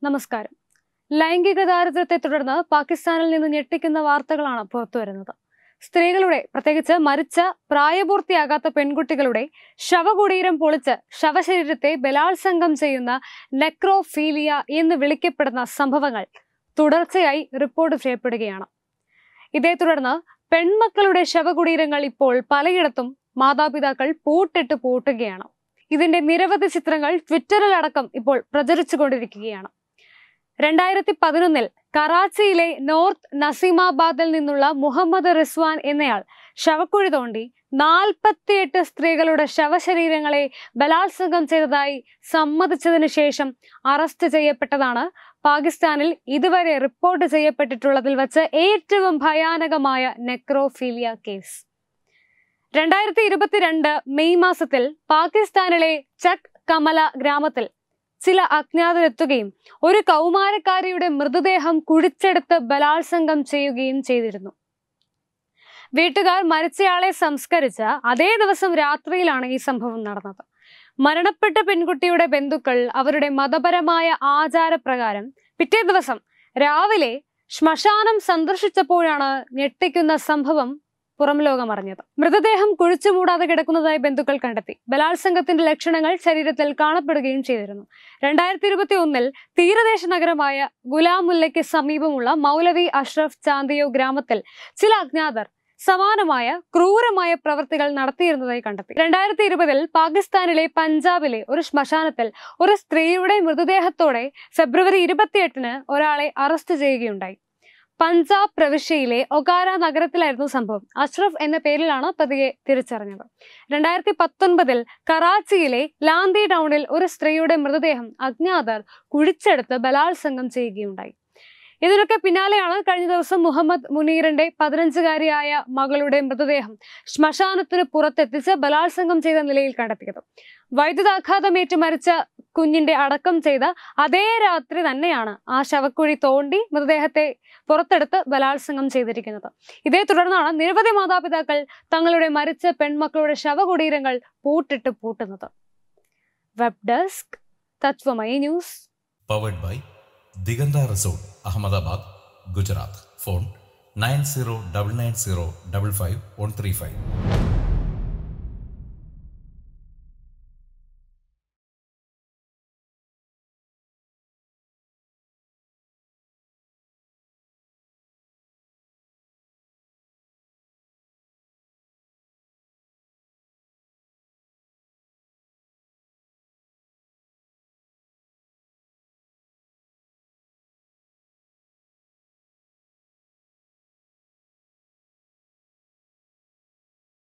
നമസ്കാരം ലൈംഗിക ദാരിദ്ര്യത്തെ തുടർന്ന് പാകിസ്ഥാനിൽ നിന്ന് ഞെട്ടിക്കുന്ന വാർത്തകളാണ് പുറത്തുവരുന്നത് സ്ത്രീകളുടെ പ്രത്യേകിച്ച് മരിച്ച പ്രായപൂർത്തിയാകാത്ത പെൺകുട്ടികളുടെ ശവകുടീരം പൊളിച്ച് ശവശരീരത്തെ ബലാത്സംഗം ചെയ്യുന്ന നെക്രോഫീലിയ എന്ന് വിളിക്കപ്പെടുന്ന സംഭവങ്ങൾ തുടർച്ചയായി റിപ്പോർട്ട് ചെയ്യപ്പെടുകയാണ് ഇതേ തുടർന്ന് പെൺമക്കളുടെ ശവകുടീരങ്ങൾ ഇപ്പോൾ പലയിടത്തും മാതാപിതാക്കൾ പൂട്ടിട്ട് പൂട്ടുകയാണ് ഇതിന്റെ നിരവധി ചിത്രങ്ങൾ ട്വിറ്ററിലടക്കം ഇപ്പോൾ പ്രചരിച്ചുകൊണ്ടിരിക്കുകയാണ് രണ്ടായിരത്തി പതിനൊന്നിൽ കറാച്ചിയിലെ നോർത്ത് നസീമാബാദിൽ നിന്നുള്ള മുഹമ്മദ് റിസ്വാൻ എന്നയാൾ ശവക്കുഴി തോണ്ടി നാൽപ്പത്തിയെട്ട് സ്ത്രീകളുടെ ശവശരീരങ്ങളെ ബലാത്സംഗം ചെയ്തതായി സമ്മതിച്ചതിനു ശേഷം അറസ്റ്റ് ചെയ്യപ്പെട്ടതാണ് പാകിസ്ഥാനിൽ ഇതുവരെ റിപ്പോർട്ട് ചെയ്യപ്പെട്ടിട്ടുള്ളതിൽ വച്ച് ഏറ്റവും ഭയാനകമായ നെക്രോഫീലിയ കേസ് രണ്ടായിരത്തി ഇരുപത്തിരണ്ട് മെയ് മാസത്തിൽ പാകിസ്ഥാനിലെ ചക് കമല ഗ്രാമത്തിൽ ചില അജ്ഞാതരെത്തുകയും ഒരു കൗമാരക്കാരിയുടെ മൃതദേഹം കുഴിച്ചെടുത്ത് ബലാത്സംഗം ചെയ്യുകയും ചെയ്തിരുന്നു വീട്ടുകാർ മരിച്ചയാളെ സംസ്കരിച്ച അതേ ദിവസം രാത്രിയിലാണ് ഈ സംഭവം നടന്നത് മരണപ്പെട്ട പെൺകുട്ടിയുടെ ബന്ധുക്കൾ അവരുടെ മതപരമായ ആചാരപ്രകാരം പിറ്റേ ദിവസം രാവിലെ ശ്മശാനം സന്ദർശിച്ചപ്പോഴാണ് ഞെട്ടിക്കുന്ന സംഭവം പുറം ലോകം അറിഞ്ഞത് മൃതദേഹം കുഴിച്ചു മൂടാതെ കിടക്കുന്നതായി ബന്ധുക്കൾ കണ്ടെത്തി ബലാത്സംഗത്തിന്റെ ലക്ഷണങ്ങൾ ശരീരത്തിൽ കാണപ്പെടുകയും ചെയ്തിരുന്നു രണ്ടായിരത്തി ഇരുപത്തി ഒന്നിൽ തീരദേശ നഗരമായ ഗുലാമുല്ലയ്ക്ക് സമീപമുള്ള മൗലവി അഷ്റഫ് ചാന്ദിയോ ഗ്രാമത്തിൽ ചില അജ്ഞാതർ സമാനമായ ക്രൂരമായ പ്രവൃത്തികൾ നടത്തിയിരുന്നതായി കണ്ടെത്തി രണ്ടായിരത്തി ഇരുപതിൽ പാകിസ്ഥാനിലെ പഞ്ചാബിലെ ഒരു ശ്മശാനത്തിൽ ഒരു സ്ത്രീയുടെ മൃതദേഹത്തോടെ ഫെബ്രുവരി ഇരുപത്തിയെട്ടിന് ഒരാളെ അറസ്റ്റ് ചെയ്യുകയുണ്ടായി പഞ്ചാബ് പ്രവിശ്യയിലെ ഒകാര നഗരത്തിലായിരുന്നു സംഭവം അഷ്റഫ് എന്ന പേരിലാണ് പ്രതിയെ തിരിച്ചറിഞ്ഞത് രണ്ടായിരത്തി പത്തൊൻപതിൽ കറാച്ചിയിലെ ലാന്തി ടൗണിൽ ഒരു സ്ത്രീയുടെ മൃതദേഹം അജ്ഞാതർ കുഴിച്ചെടുത്ത് ബലാത്സംഗം ചെയ്യുകയുണ്ടായി ഇതിനൊക്കെ പിന്നാലെയാണ് കഴിഞ്ഞ ദിവസം മുഹമ്മദ് മുനീറിന്റെ പതിനഞ്ചുകാരിയായ മകളുടെ മൃതദേഹം ശ്മശാനത്തിന് പുറത്തെത്തിച്ച് ബലാത്സംഗം ചെയ്ത നിലയിൽ കണ്ടെത്തിയത് വൈദ്യുതാഘാതമേറ്റ് മരിച്ച കുഞ്ഞിന്റെ അടക്കം ചെയ്ത അതേ രാത്രി തന്നെയാണ് ആ ശവക്കുഴി തോണ്ടി മൃതദേഹത്തെ പുറത്തെടുത്ത് ബലാത്സംഗം ചെയ്തിരിക്കുന്നത് ഇതേ തുടർന്നാണ് നിരവധി മാതാപിതാക്കൾ തങ്ങളുടെ മരിച്ച പെൺമക്കളുടെ ശവകുടീരങ്ങൾ പൂട്ടിട്ട് പൂട്ടുന്നത് web desk Tatwamayi news powered by Digantha resort Ahmedabad Gujarat phone nine zero double nine zero double five one three five